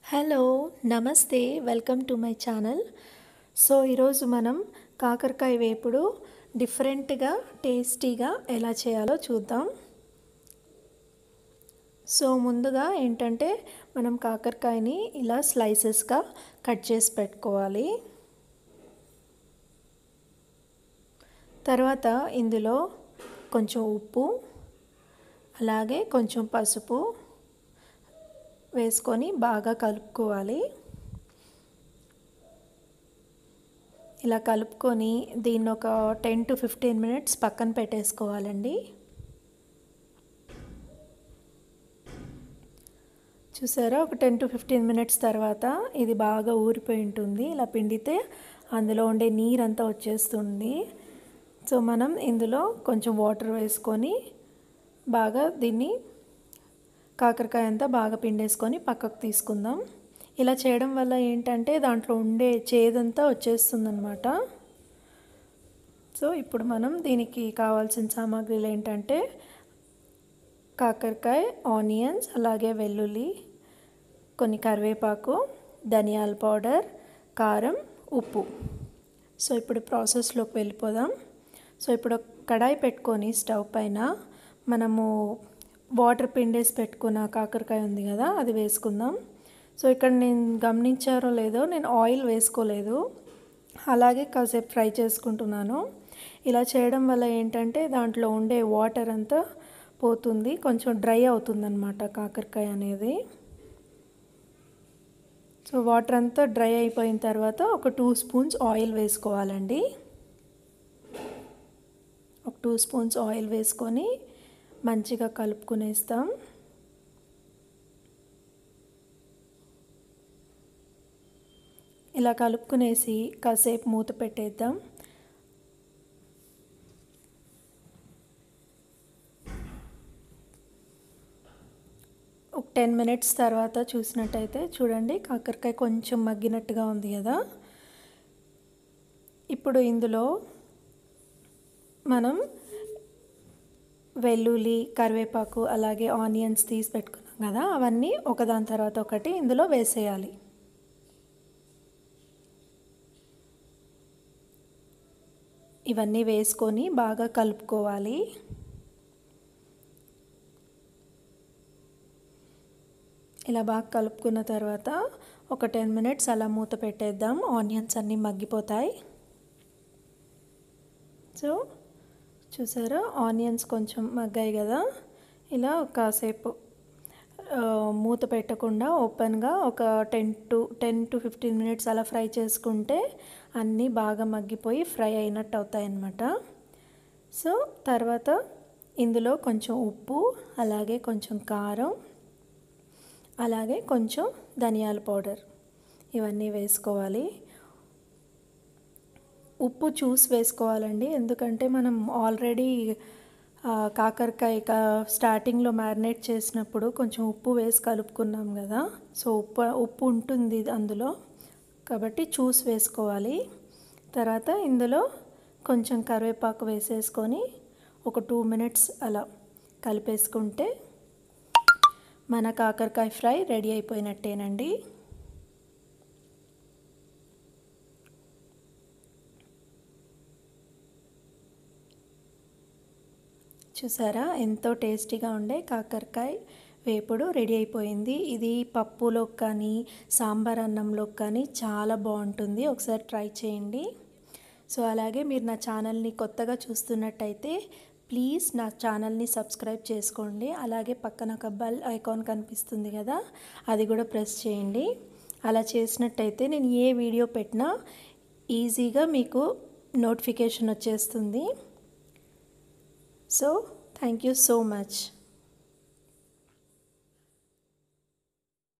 hello namaste welcome to my channel so ఈరోజు మనం కాకరకాయ వేపుడు డిఫరెంట్గా టేస్టీగా ఎలా చేయాలో చూద్దాం సో ముందుగా ఏంటంటే మనం కాకరకాయని ఇలా స్లైసెస్గా కట్ చేసి పెట్టుకోవాలి తర్వాత ఇందులో కొంచెం ఉప్పు అలాగే కొంచెం పసుపు వేసుకొని బాగా కలుపుకోవాలి ఇలా కలుపుకొని దీన్ని ఒక టెన్ టు ఫిఫ్టీన్ మినిట్స్ పక్కన పెట్టేసుకోవాలండి చూసారా ఒక టెన్ టు ఫిఫ్టీన్ మినిట్స్ తర్వాత ఇది బాగా ఊరిపోయి ఉంటుంది ఇలా పిండితే అందులో ఉండే నీరంతా వచ్చేస్తుంది సో మనం ఇందులో కొంచెం వాటర్ వేసుకొని బాగా దీన్ని కాకరకాయ అంతా బాగా పిండేసుకొని పక్కకు తీసుకుందాం ఇలా చేయడం వల్ల ఏంటంటే దాంట్లో ఉండే చేదంతా వచ్చేస్తుందన్నమాట సో ఇప్పుడు మనం దీనికి కావాల్సిన సామాగ్రిలు ఏంటంటే కాకరకాయ ఆనియన్స్ అలాగే వెల్లుల్లి కొన్ని కరివేపాకు ధనియాల పౌడర్ కారం ఉప్పు సో ఇప్పుడు ప్రాసెస్లోకి వెళ్ళిపోదాం సో ఇప్పుడు కడాయి పెట్టుకొని స్టవ్ పైన మనము వాటర్ పిండేసి పెట్టుకున్న కాకరకాయ ఉంది కదా అది వేసుకుందాం సో ఇక్కడ నేను గమనించారో లేదో నేను ఆయిల్ వేసుకోలేదు అలాగే కాసేపు ఫ్రై చేసుకుంటున్నాను ఇలా చేయడం వల్ల ఏంటంటే దాంట్లో ఉండే వాటర్ అంతా పోతుంది కొంచెం డ్రై అవుతుందన్నమాట కాకరకాయ అనేది సో వాటర్ అంతా డ్రై అయిపోయిన తర్వాత ఒక టూ స్పూన్స్ ఆయిల్ వేసుకోవాలండి ఒక టూ స్పూన్స్ ఆయిల్ వేసుకొని మంచిగా కలుపుకునేస్తాం ఇలా కలుపుకునేసి కాసేపు మూత పెట్టేద్దాం ఒక టెన్ మినిట్స్ తర్వాత చూసినట్టయితే చూడండి కాకరకాయ కొంచెం మగ్గినట్టుగా ఉంది కదా ఇప్పుడు ఇందులో మనం వెల్లుల్లి కరివేపాకు అలాగే ఆనియన్స్ తీసి పెట్టుకున్నాం కదా అవన్నీ ఒకదాని తర్వాత ఒకటి ఇందులో వేసేయాలి ఇవన్నీ వేసుకొని బాగా కలుపుకోవాలి ఇలా బాగా కలుపుకున్న తర్వాత ఒక టెన్ మినిట్స్ అలా మూత పెట్టేద్దాం ఆనియన్స్ అన్నీ మగ్గిపోతాయి సో చూసారా ఆనియన్స్ కొంచెం మగ్గాయి కదా ఇలా కాసేపు మూత పెట్టకుండా ఓపెన్గా ఒక ten to ten to fifteen minutes అలా ఫ్రై చేసుకుంటే అన్నీ బాగా మగ్గిపోయి ఫ్రై అయినట్టు అవుతాయి అన్నమాట సో తర్వాత ఇందులో కొంచెం ఉప్పు అలాగే కొంచెం కారం అలాగే కొంచెం ధనియాల పౌడర్ ఇవన్నీ వేసుకోవాలి ఉప్పు చూసి వేసుకోవాలండి ఎందుకంటే మనం ఆల్రెడీ కాకరకాయ స్టార్టింగ్లో మ్యారినేట్ చేసినప్పుడు కొంచెం ఉప్పు వేసి కలుపుకున్నాం కదా సో ఉప్పు ఉప్పు ఉంటుంది అందులో కాబట్టి చూసి వేసుకోవాలి తర్వాత ఇందులో కొంచెం కరివేపాకు వేసేసుకొని ఒక టూ మినిట్స్ అలా కలిపేసుకుంటే మన కాకరకాయ ఫ్రై రెడీ అయిపోయినట్టేనండి చూసారా ఎంతో టేస్టీగా ఉండే కాకరకాయ వేపుడు రెడీ అయిపోయింది ఇది పప్పులోకి కానీ సాంబార్ అన్నంలోకి కానీ చాలా బాగుంటుంది ఒకసారి ట్రై చేయండి సో అలాగే మీరు నా ఛానల్ని కొత్తగా చూస్తున్నట్టయితే ప్లీజ్ నా ఛానల్ని సబ్స్క్రైబ్ చేసుకోండి అలాగే పక్కన ఒక బెల్ ఐకాన్ కనిపిస్తుంది కదా అది కూడా ప్రెస్ చేయండి అలా చేసినట్టయితే నేను ఏ వీడియో పెట్టినా ఈజీగా మీకు నోటిఫికేషన్ వచ్చేస్తుంది so thank you so much